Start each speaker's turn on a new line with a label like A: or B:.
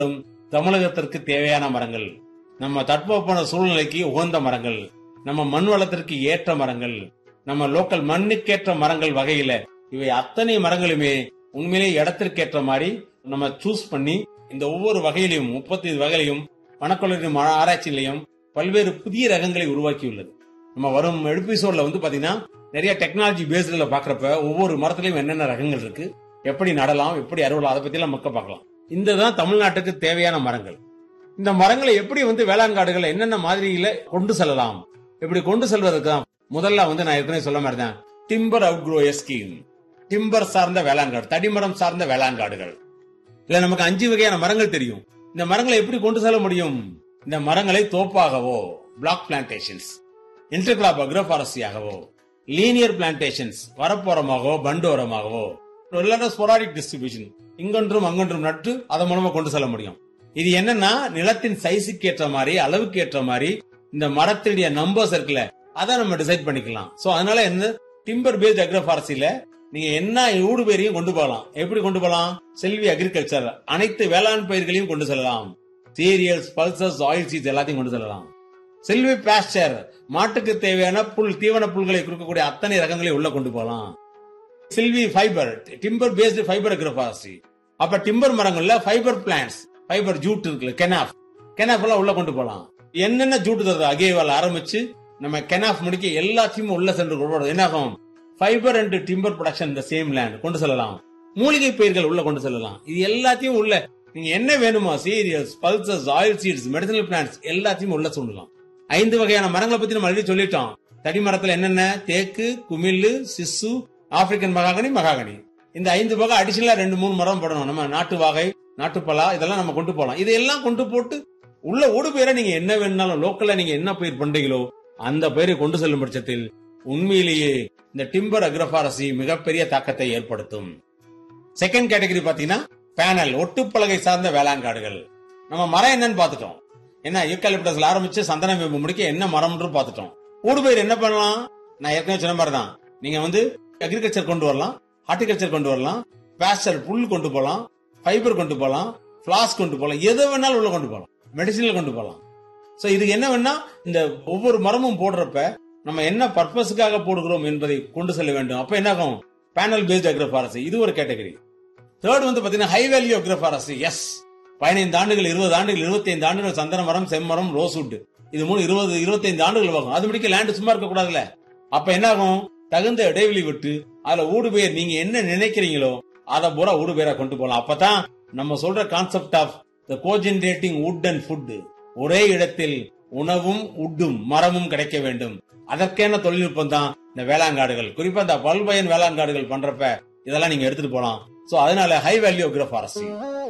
A: தமிழகத்திற்கு தேவையான மரங்கள் நம்ம தட்பவெப்ப சூழ்நிலைக்கு உகந்த மரங்கள் நம்ம மண் வளத்திற்கு ஏற்ற மரங்கள் நம்ம லோக்கல் மண்ணுக்கேற்ற மரங்கள் வகையில இவை அத்தனை மரங்களுமே உண்மையிலே இடத்திற்கேற்ற மாதிரி நம்ம சூஸ் பண்ணி இந்த ஒவ்வொரு வகையிலையும் முப்பத்தி வகையிலையும் வனக்கொள்ளையின் ஆராய்ச்சியிலையும் பல்வேறு புதிய ரகங்களை உருவாக்கியுள்ளது நம்ம வரும் எபிசோட்ல வந்து பாத்தீங்கன்னா நிறைய டெக்னாலஜி பேஸ்ல பாக்குறப்ப ஒவ்வொரு மரத்திலையும் என்னென்ன ரகங்கள் இருக்கு எப்படி நடலாம் எப்படி அறுவலாம் அதை பத்தி எல்லாம் மக்க பார்க்கலாம் இந்த தான் தமிழ்நாட்டுக்கு தேவையான மரங்கள் இந்த மரங்களை எப்படி வந்து வேளாண் காடுகளை என்னென்ன மாதிரியில கொண்டு செல்லலாம் இப்படி கொண்டு செல்வதற்கு தான் முதல்ல வந்து நான் ஏற்கனவே சொல்ல மாதிரி தான் timber out grow scheme timber சார்ந்த வேளாண் காடு தடிமரம் சார்ந்த வேளாண் காடுகள் இல்ல நமக்கு அஞ்சு வகையான மரங்கள் தெரியும் இந்த மரங்களை எப்படி கொண்டு செல்ல முடியும் இந்த மரங்களை தோப்பாகவோ பிளாக் பிளான்டேஷன்ஸ் இன்டர்கிராப் அக்ரோபாரசியாகவோ லீனியர் பிளான்டேஷன்ஸ் வரப்போரமாகவோ பண்டோரமாகவோ இல்லைன்னா ஸ்பொராடிக் டிஸ்ட்ரிபியூஷன் இங்கொன்றும் அங்கொன்றும் நட்டு அதன் மூலமா கொண்டு செல்ல முடியும் இது என்னன்னா நிலத்தின் சைஸுக்கு ஏற்ற மாதிரி அளவுக்கு ஏற்ற மாதிரி இந்த மரத்தினுடைய நம்பர்ஸ் இருக்குல்ல அதை நம்ம டிசைட் பண்ணிக்கலாம் சோ அதனால என்ன டிம்பர் பேஸ்ட் அக்ரோபாரசில நீங்க என்ன ஊடு பயிரையும் கொண்டு போகலாம் எப்படி கொண்டு போகலாம் செல்வி அக்ரிகல்ச்சர் அனைத்து வேளாண் பயிர்களையும் கொண்டு செல்லலாம் சீரியல்ஸ் பல்சஸ் ஆயில் சீட்ஸ் எல்லாத்தையும் கொண்டு செல்லலாம் செல்வி பாஸ்டர் மாட்டுக்கு தேவையான புல் தீவன புல்களை கொடுக்கக்கூடிய அத்தனை ரகங்களையும் உள்ள கொண்டு போகலாம் silvi fibre timber based fibre agroforestry அப்ப டிம்பர் மரங்கள்ல ஃபைபர் பிளான்ஸ் ஃபைபர் ஜூட் இருக்குல்ல கெனாஃப் கெனாஃப் எல்லாம் உள்ள கொண்டு போகலாம் என்னென்ன ஜூட் தருது அகேவால் ஆரம்பிச்சு நம்ம கெனாஃப் முடிக்க எல்லாத்தையும் உள்ள சென்று கொண்டு போறது என்ன ஆகும் ஃபைபர் அண்ட் டிம்பர் ப்ரொடக்ஷன் இந்த சேம் லேண்ட் கொண்டு செல்லலாம் மூலிகை பயிர்கள் உள்ள கொண்டு செல்லலாம் இது எல்லாத்தையும் உள்ள நீங்க என்ன வேணுமோ cereals pulses oil seeds medicinal plants எல்லாத்தையும் உள்ள சொல்லலாம் ஐந்து வகையான மரங்களை பத்தி நம்ம ஆல்ரெடி சொல்லிட்டோம் தடி மரத்துல என்னென்ன தேக்கு குமிழ் சிசு ஆப்பிரிக்கன் மகாகனி மகாகனி இந்த ஐந்து வகை அடிஷனலா ரெண்டு மூணு மரம் போடணும் நம்ம நாட்டு வாகை நாட்டுப்பலா இதெல்லாம் நம்ம கொண்டு போகலாம் இதையெல்லாம் கொண்டு போட்டு உள்ள ஓடு பயிரை நீங்க என்ன வேணும்னாலும் லோக்கல்ல நீங்க என்ன பயிர் பண்றீங்களோ அந்த பயிரை கொண்டு செல்லும் பட்சத்தில் உண்மையிலேயே இந்த டிம்பர் அக்ரபாரசி மிகப்பெரிய தாக்கத்தை ஏற்படுத்தும் செகண்ட் கேட்டகரி பாத்தீங்கன்னா பேனல் ஒட்டுப்பலகை சார்ந்த வேளாண் காடுகள் நம்ம மரம் என்னன்னு பாத்துட்டோம் என்ன யூக்கலிப்டஸ்ல ஆரம்பிச்சு சந்தன வேம்பு முடிக்க என்ன மரம்னு பாத்துட்டோம் ஊடுபயிர் என்ன பண்ணலாம் நான் ஏற்கனவே சொன்ன மாதிரி தான் நீங்க வந்து அக்ரிகல்ச்சர் கொண்டு வரலாம் ஹார்டிகல்ச்சர் கொண்டு வரலாம் பேஸ்டர் புல் கொண்டு போகலாம் ஃபைபர் கொண்டு போகலாம் பிளாஸ் கொண்டு போகலாம் எதை வேணாலும் உள்ள கொண்டு போகலாம் மெடிசினில் கொண்டு போகலாம் சோ இதுக்கு என்ன வேணா இந்த ஒவ்வொரு மரமும் போடுறப்ப நம்ம என்ன பர்பஸுக்காக போடுகிறோம் என்பதை கொண்டு செல்ல வேண்டும் அப்ப என்ன ஆகும் பேனல் பேஸ்ட் அக்ரோபாரசி இது ஒரு கேட்டகரி தேர்ட் வந்து பாத்தீங்கன்னா ஹை வேல்யூ அக்ரோபாரசி எஸ் பதினைந்து ஆண்டுகள் இருபது ஆண்டுகள் இருபத்தைந்து ஆண்டுகள் சந்தன மரம் செம்மரம் ரோஸ்வுட் இது மூணு இருபது இருபத்தைந்து ஆண்டுகள் ஆகும் அது முடிக்க லேண்ட் சும்மா இருக்க கூடாதுல்ல அப்ப என்ன ஆகும் தகுந்த இடைவெளி விட்டு அதுல ஊடு பெயர் நீங்க என்ன நினைக்கிறீங்களோ அதை பூரா ஊடு பெயரா கொண்டு போகலாம் அப்பதான் நம்ம சொல்ற concept of the cogenerating wood and food ஒரே இடத்தில் உணவும் உட்டும் மரமும் கிடைக்க வேண்டும் அதற்கேன தொழில்நுட்பம் தான் இந்த வேளாங்காடுகள் குறிப்பா இந்த பல்பயன் வேளாங்காடுகள் பண்றப்ப இதெல்லாம் நீங்க எடுத்துட்டு போலாம் சோ அதனால ஹை வேல்யூ அக்ரோபாரசி